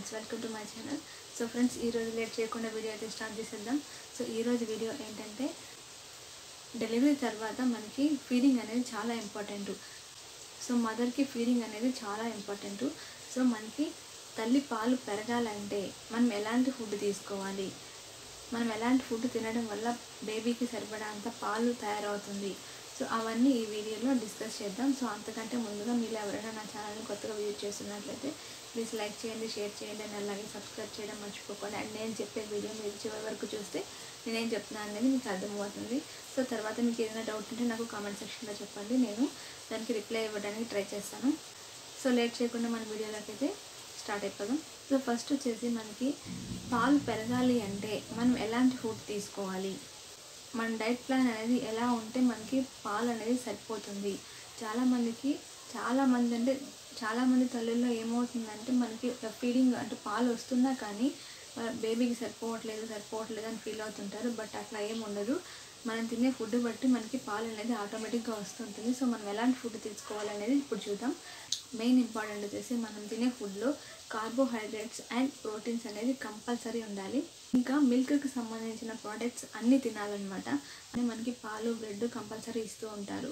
friends welcome to my channel so friends ఈరోజు late చేయకుండా video అయితే స్టార్ట్ చేసేద్దాం సో ఈరోజు వీడియో ఏంటంటే డెలివరీ తర్వాత మనకి ఫీడింగ్ అనేది చాలా ఇంపార్టెంట్ సో మదర్కి ఫీడింగ్ అనేది చాలా ఇంపార్టెంట్ సో మనకి తల్లి పాలు పెరగాలంటే మనం ఎలాంటి ఫుడ్ తీసుకోవాలి మనం ఎలాంటి ఫుడ్ తినడం వల్ల బేబీకి సరిపడా అంత పాలు తయారవుతుంది సో అవన్నీ ఈ వీడియోలో డిస్కస్ చేద్దాం సో అంతకంటే ముందుగా మీరు ఎవరైనా నా ఛానల్ని కొత్తగా విజిట్ చేస్తున్నట్లయితే ప్లీజ్ లైక్ చేయండి షేర్ చేయండి అండ్ అలాగే సబ్స్క్రైబ్ చేయడం మర్చిపోకండి అండ్ నేను చెప్పే వీడియో మీరు చివరి వరకు చూస్తే నేనేం చెప్తున్నాను అనేది మీకు అర్థమవుతుంది సో తర్వాత మీకు ఏదైనా డౌట్ ఉంటే నాకు కామెంట్ సెక్షన్లో చెప్పండి నేను దానికి రిప్లై ఇవ్వడానికి ట్రై చేస్తాను సో లేట్ చేయకుండా మన వీడియోలోకి అయితే స్టార్ట్ అయిపోదాం సో ఫస్ట్ వచ్చేసి మనకి పాలు పెరగాలి అంటే మనం ఎలాంటి ఫుడ్ తీసుకోవాలి మన డైట్ ప్లాన్ అనేది ఎలా ఉంటే మనకి పాలు అనేది సరిపోతుంది చాలామందికి చాలామంది అంటే చాలామంది తల్లుల్లో ఏమవుతుందంటే మనకి ఫీడింగ్ అంటే పాలు వస్తున్నా కానీ బేబీకి సరిపోవట్లేదు సరిపోవట్లేదు అని ఫీల్ అవుతుంటారు బట్ అట్లా ఏం ఉండదు మనం తినే ఫుడ్ బట్టి మనకి పాలు అనేది ఆటోమేటిక్గా వస్తుంటుంది సో మనం ఎలాంటి ఫుడ్ తీసుకోవాలనేది ఇప్పుడు చూద్దాం మెయిన్ ఇంపార్టెంట్ వచ్చేసి మనం తినే ఫుడ్లో కార్బోహైడ్రేట్స్ అండ్ ప్రోటీన్స్ అనేది కంపల్సరీ ఉండాలి ఇంకా మిల్క్కి సంబంధించిన ప్రోడక్ట్స్ అన్నీ తినాలన్నమాట అని మనకి పాలు బ్రెడ్ కంపల్సరీ ఇస్తూ ఉంటారు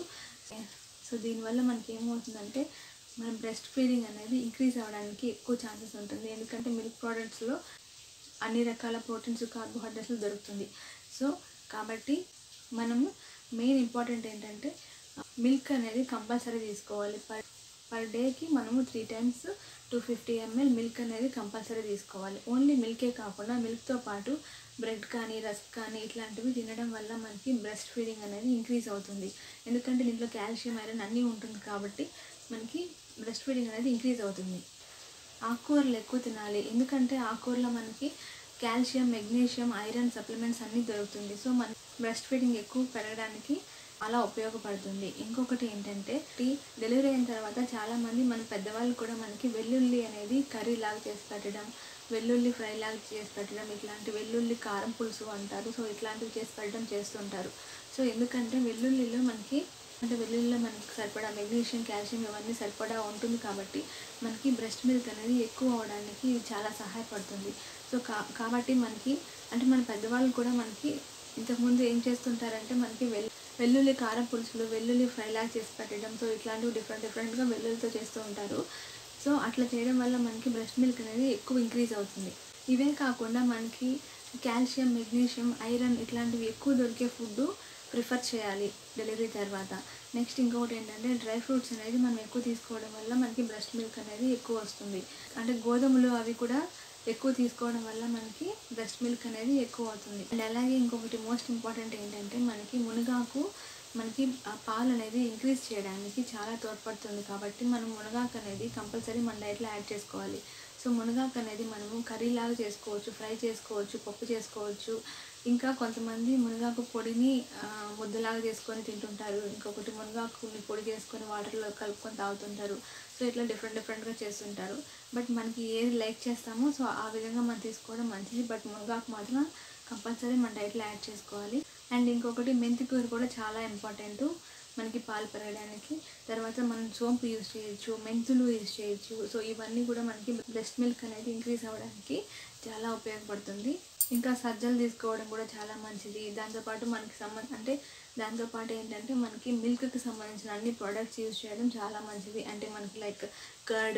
సో దీనివల్ల మనకి ఏమవుతుందంటే మన బ్రెస్ట్ ఫీడింగ్ అనేది ఇంక్రీజ్ అవ్వడానికి ఎక్కువ ఛాన్సెస్ ఉంటుంది ఎందుకంటే మిల్క్ ప్రోడక్ట్స్లో అన్ని రకాల ప్రోటీన్స్ కార్బోహైడ్రేట్స్ దొరుకుతుంది సో కాబట్టి మనము మెయిన్ ఇంపార్టెంట్ ఏంటంటే మిల్క్ అనేది కంపల్సరీ తీసుకోవాలి పర్ పర్ డేకి మనము three times two fifty ML milk అనేది కంపల్సరీ తీసుకోవాలి ఓన్లీ మిల్కే కాకుండా మిల్క్తో పాటు బ్రెడ్ కానీ రస్క్ కానీ ఇట్లాంటివి తినడం వల్ల మనకి బ్రెస్ట్ ఫీడింగ్ అనేది ఇంక్రీజ్ అవుతుంది ఎందుకంటే దీంట్లో కాల్షియం ఐరన్ అన్నీ ఉంటుంది కాబట్టి మనకి బ్రెస్ట్ ఫీడింగ్ అనేది ఇంక్రీజ్ అవుతుంది ఆకుకూరలు ఎక్కువ తినాలి ఎందుకంటే ఆకుకూరలో మనకి కాల్షియం మెగ్నీషియం ఐరన్ సప్లిమెంట్స్ అన్నీ దొరుకుతుంది సో మన బ్రెస్ట్ ఫీడింగ్ ఎక్కువ పెరగడానికి అలా ఉపయోగపడుతుంది ఇంకొకటి ఏంటంటే ఈ డెలివరీ అయిన తర్వాత చాలామంది మన పెద్దవాళ్ళు కూడా మనకి వెల్లుల్లి అనేది కర్రీ లాగా చేసి పెట్టడం వెల్లుల్లి ఫ్రై లాగా చేసి పెట్టడం ఇట్లాంటి వెల్లుల్లి కారం పులుసు అంటారు సో ఇట్లాంటివి చేసి పెట్టడం చేస్తుంటారు సో ఎందుకంటే వెల్లుల్లిలో మనకి అంటే వెల్లుల్లిలో మనకి సరిపడా మెగ్నీషియం కాల్షియం ఇవన్నీ సరిపడా ఉంటుంది కాబట్టి మనకి బ్రెస్ట్ మిల్క్ అనేది ఎక్కువ అవడానికి ఇది చాలా సహాయపడుతుంది సో కా కాబట్టి మనకి అంటే మన పెద్దవాళ్ళు కూడా మనకి ఇంతకుముందు ఏం చేస్తుంటారంటే మనకి వెల్ వెల్లుల్లి కారం పులుసులు వెల్లుల్లి ఫ్రైలాగా చేసి పెట్టడం సో ఇట్లాంటివి డిఫరెంట్ డిఫరెంట్గా వెల్లుల్లితో చేస్తూ ఉంటారు సో అట్లా చేయడం వల్ల మనకి బ్రెస్ట్ మిల్క్ అనేది ఎక్కువ ఇంక్రీజ్ అవుతుంది ఇవే కాకుండా మనకి కాల్షియం మెగ్నీషియం ఐరన్ ఇట్లాంటివి ఎక్కువ దొరికే ఫుడ్ ప్రిఫర్ చేయాలి డెలివరీ తర్వాత నెక్స్ట్ ఇంకొకటి ఏంటంటే డ్రై ఫ్రూట్స్ అనేది మనం ఎక్కువ తీసుకోవడం వల్ల మనకి బ్రెస్ట్ మిల్క్ అనేది ఎక్కువ వస్తుంది అంటే గోధుమలు అవి కూడా ఎక్కువ తీసుకోవడం వల్ల మనకి బ్రెస్ట్ మిల్క్ అనేది ఎక్కువ అవుతుంది అండ్ అలాగే ఇంకొకటి మోస్ట్ ఇంపార్టెంట్ ఏంటంటే మనకి మునగాకు మనకి ఆ పాలు అనేది ఇంక్రీజ్ చేయడానికి చాలా తోడ్పడుతుంది కాబట్టి మనం మునగాకు అనేది కంపల్సరీ మన డైట్లో యాడ్ చేసుకోవాలి సో మునగాకు అనేది మనము కర్రీలాగా చేసుకోవచ్చు ఫ్రై చేసుకోవచ్చు పప్పు చేసుకోవచ్చు ఇంకా కొంతమంది మునగాకు పొడిని ముద్దలాగా చేసుకొని తింటుంటారు ఇంకొకటి మునగాకుని పొడి చేసుకొని వాటర్లో కలుపుకొని తాగుతుంటారు సో ఇట్లా డిఫరెంట్ డిఫరెంట్గా చేస్తుంటారు బట్ మనకి ఏది లైక్ చేస్తామో సో ఆ విధంగా మనం తీసుకోవడం మంచిది బట్ మునగాకు మాత్రం కంపల్సరీ మన డైట్లో యాడ్ చేసుకోవాలి అండ్ ఇంకొకటి మెంతి కూర కూడా చాలా ఇంపార్టెంట్ మనకి పాలు పెరగడానికి తర్వాత మనం సోంపు యూజ్ చేయొచ్చు మెంతులు యూజ్ చేయొచ్చు సో ఇవన్నీ కూడా మనకి బ్రెస్ట్ మిల్క్ అనేది ఇంక్రీజ్ అవ్వడానికి చాలా ఉపయోగపడుతుంది ఇంకా సజ్జలు తీసుకోవడం కూడా చాలా మంచిది దాంతోపాటు మనకి సంబంధ అంటే దాంతోపాటు ఏంటంటే మనకి మిల్క్కి సంబంధించిన అన్ని ప్రోడక్ట్స్ యూజ్ చేయడం చాలా మంచిది అంటే మనకి like curd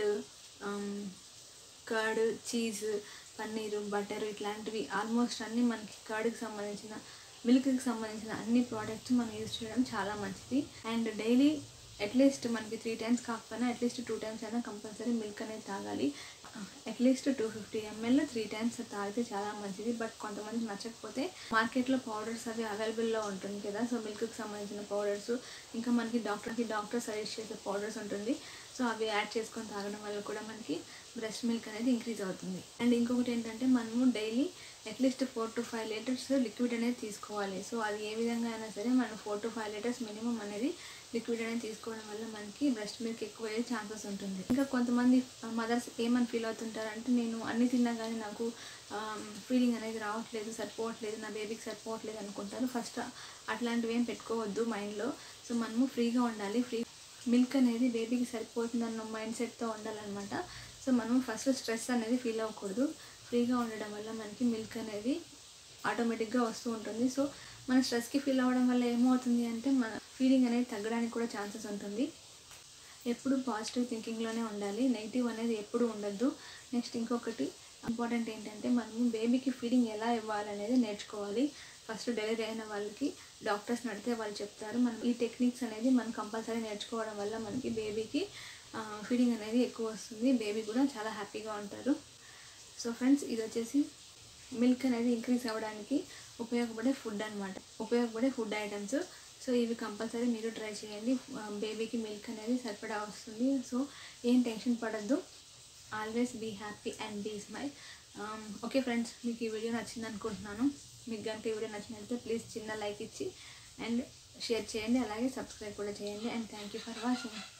curd cheese paneer butter ఇట్లాంటివి ఆల్మోస్ట్ అన్నీ మనకి కర్డ్కి సంబంధించిన మిల్క్కి సంబంధించిన అన్ని ప్రోడక్ట్స్ మనం యూజ్ చేయడం చాలా మంచిది అండ్ డైలీ అట్లీస్ట్ మనకి త్రీ టైమ్స్ కాకపోయినా అట్లీస్ట్ టూ టైమ్స్ అయినా కంపల్సరీ మిల్క్ అనేది తాగాలి at least two fifty ML three times తాగితే చాలా మంచిది బట్ కొంతమందికి నచ్చకపోతే మార్కెట్లో పౌడర్స్ అవి అవైలబుల్లో ఉంటుంది కదా సో మిల్క్కి సంబంధించిన పౌడర్స్ ఇంకా మనకి డాక్టర్కి డాక్టర్ సజెస్ట్ చేసే పౌడర్స్ ఉంటుంది సో అవి యాడ్ చేసుకొని తాగడం వల్ల కూడా మనకి బ్రెస్ట్ మిల్క్ అనేది ఇంక్రీజ్ అవుతుంది అండ్ ఇంకొకటి ఏంటంటే మనము daily at least four to five litres liquid అనేది తీసుకోవాలి సో అది ఏ విధంగా అయినా సరే మనం four to five litres minimum అనేది లిక్విడ్ అనేది తీసుకోవడం వల్ల మనకి బ్రెస్ట్ మిల్క్ ఎక్కువ అయ్యే ఛాన్సెస్ ఉంటుంది ఇంకా కొంతమంది మదర్స్ ఏమని ఫీల్ అవుతుంటారు అంటే నేను అన్ని తిన్నా కానీ నాకు ఫీలింగ్ అనేది రావట్లేదు సరిపోవట్లేదు నా బేబీకి సరిపోవట్లేదు అనుకుంటారు ఫస్ట్ అట్లాంటివి ఏం పెట్టుకోవద్దు మైండ్లో సో మనము ఫ్రీగా ఉండాలి ఫ్రీ మిల్క్ అనేది బేబీకి సరిపోతుందన్న మైండ్ సెట్తో ఉండాలన్నమాట సో సో మనం ఫస్ట్ స్ట్రెస్ అనేది ఫీల్ అవ్వకూడదు ఫ్రీగా ఉండడం వల్ల మనకి మిల్క్ అనేది ఆటోమేటిక్గా వస్తూ ఉంటుంది సో మన స్ట్రెస్కి ఫీల్ అవ్వడం వల్ల ఏమవుతుంది అంటే మన ఫీలింగ్ అనేది తగ్గడానికి కూడా ఛాన్సెస్ ఉంటుంది ఎప్పుడు పాజిటివ్ థింకింగ్లోనే ఉండాలి నెగిటివ్ అనేది ఎప్పుడు ఉండద్దు నెక్స్ట్ ఇంకొకటి ఇంపార్టెంట్ ఏంటంటే మనము బేబీకి ఫీడింగ్ ఎలా ఇవ్వాలనేది నేర్చుకోవాలి ఫస్ట్ డెలివరీ అయిన వాళ్ళకి డాక్టర్స్ నడితే వాళ్ళు చెప్తారు మనం ఈ టెక్నిక్స్ అనేది మనం కంపల్సరీ నేర్చుకోవడం వల్ల మనకి బేబీకి ఫీడింగ్ అనేది ఎక్కువ వస్తుంది బేబీ కూడా చాలా హ్యాపీగా ఉంటారు సో ఫ్రెండ్స్ ఇది వచ్చేసి మిల్క్ అనేది ఇంక్రీజ్ అవ్వడానికి ఉపయోగపడే ఫుడ్ అనమాట ఉపయోగపడే ఫుడ్ ఐటమ్స్ సో ఇవి కంపల్సరీ మీరు ట్రై చేయండి బేబీకి మిల్క్ అనేది సరిపడా వస్తుంది సో ఏం టెన్షన్ పడద్దు always be happy and be smile okay friends మీకు ఈ వీడియో నచ్చింది అనుకుంటున్నాను మీకు కనుక ఈ వీడియో నచ్చినట్లయితే ప్లీజ్ చిన్న లైక్ ఇచ్చి అండ్ షేర్ చేయండి అలాగే సబ్స్క్రైబ్ కూడా చేయండి and thank you for watching